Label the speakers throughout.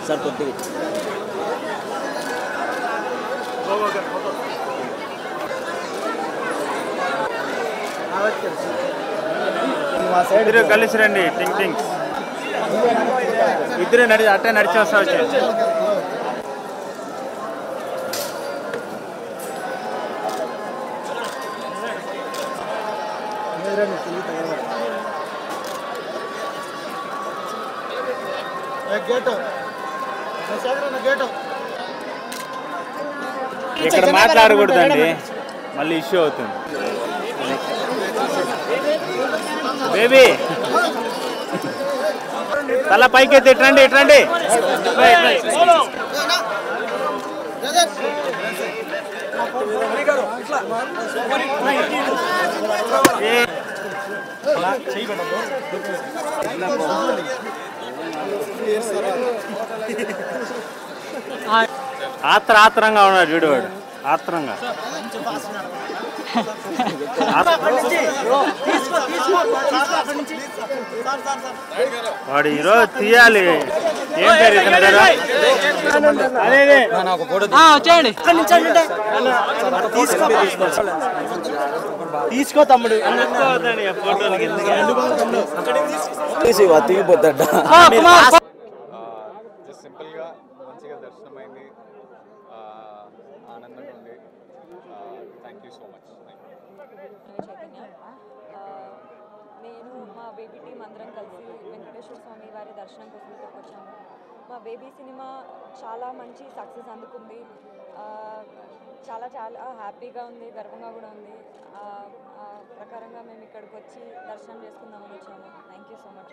Speaker 1: Sir కొద్దిగా మా side
Speaker 2: ఇద్దరు కలిసి రండి టింగ్ టింగ్ ఇద్దరు నడి అట్టే నడిచి వస్తా వచ్చే
Speaker 1: గేటు గేటు
Speaker 2: ఇక్కడ మాట్లాడకూడదండి మళ్ళీ ఇష్యూ అవుతుంది బేబీ తల పైకి ఎత్తి ఇట్రండి ఇట్రండి ఆత్ర ఆత్రంగా ఉన్నాడు చూడు వాడు ఆత్రంగా వాడు ఈరోజు తీయాలి ఏం పేరు ఇతని పేరు అదే అదే.
Speaker 3: చేయండి
Speaker 1: తీసుకో తమ్ముడు
Speaker 2: అనుకోవద్దండి, ఆ ఫోటోలకి ఎందుకు?
Speaker 1: తీసి తిగిపోతాడ
Speaker 4: జస్ట్ సింపుల్గా మంచిగా దర్శనమైంది ఆ, ఆనందంగా ఉంది thank you so much
Speaker 5: Chaitanya ఆ, నేను మా బేబీ టీం అందరం కలిసి వెంకటేశ్వర స్వామి వారి దర్శనం కోసం ఇక్కడికి వచ్చాము మా బేబీ సినిమా చాలా మంచి సక్సెస్ అందుకుంది ఆ, చాలా చాలా హ్యాపీగా ఉంది గర్వంగా కూడా ఉంది ఆ, ఆ ప్రకారంగా మేము ఇక్కడికి వచ్చి దర్శనం చేసుకుందామని వచ్చాము థ్యాంక్ యూ సో మచ్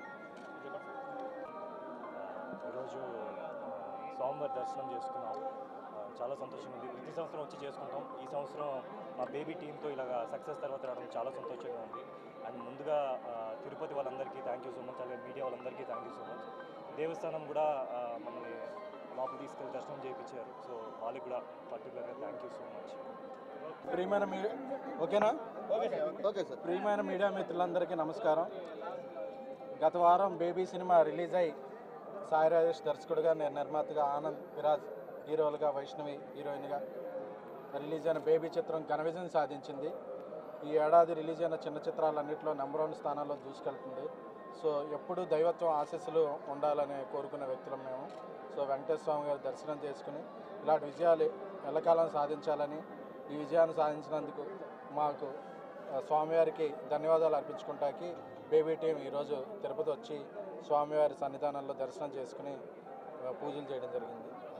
Speaker 6: ఈరోజు స్వామివారి దర్శనం చేసుకున్నాం ఆ, చాలా సంతోషంగా ఉంది ప్రతి సంవత్సరం వచ్చి చేసుకుంటాం ఈ సంవత్సరం మా బేబీ టీంతో ఇలాగా సక్సెస్ తర్వాత రావడం చాలా సంతోషంగా ఉంది అండ్ ముందుగా ఆ, తిరుపతి వాళ్ళందరికీ థ్యాంక్ యూ సో మచ్ అలాగే మీడియా వాళ్ళందరికీ థ్యాంక్ యూ సో మచ్ దేవస్థానం కూడా ఆ, మనల్ని లోపల తీసుకెళ్ళి దర్శనం చేయించారు సో వాళ్ళకి కూడా పర్టికులర్గా థ్యాంక్ యూ సో మచ్
Speaker 7: ప్రియమైన మీ ఓకేనా ఓకే సార్ ప్రియమైన మీడియా మిత్రులందరికీ నమస్కారం గత వారం బేబీ సినిమా రిలీజ్ అయి సాయి రాజేష్ దర్శకుడుగా నేను నిర్మాతగా ఆనంద్ విరాజ్ హీరోలుగా వైష్ణవి హీరోయిన్గా రిలీజ్ అయిన బేబీ చిత్రం ఘన విజయం సాధించింది ఈ ఏడాది రిలీజ్ అయిన చిన్న చిత్రాలన్నింటిలో నెంబర్ వన్ స్థానాల్లో దూసుకెళ్తుంది సో ఎప్పుడూ దైవత్వం ఆశీస్సులు ఉండాలని కోరుకునే వ్యక్తులం మేము సో వెంకటేశ్వర స్వామి గారి దర్శనం చేసుకుని ఇలాంటి విజయాలు ఎల్లకాలం సాధించాలని ఈ విజయాన్ని సాధించినందుకు మాకు ఆ, స్వామివారికి ధన్యవాదాలు అర్పించుకుంటాకి బేబీ టీం ఈరోజు తిరుపతి వచ్చి స్వామివారి సన్నిధానంలో దర్శనం చేసుకుని ఆ, పూజలు చేయడం జరిగింది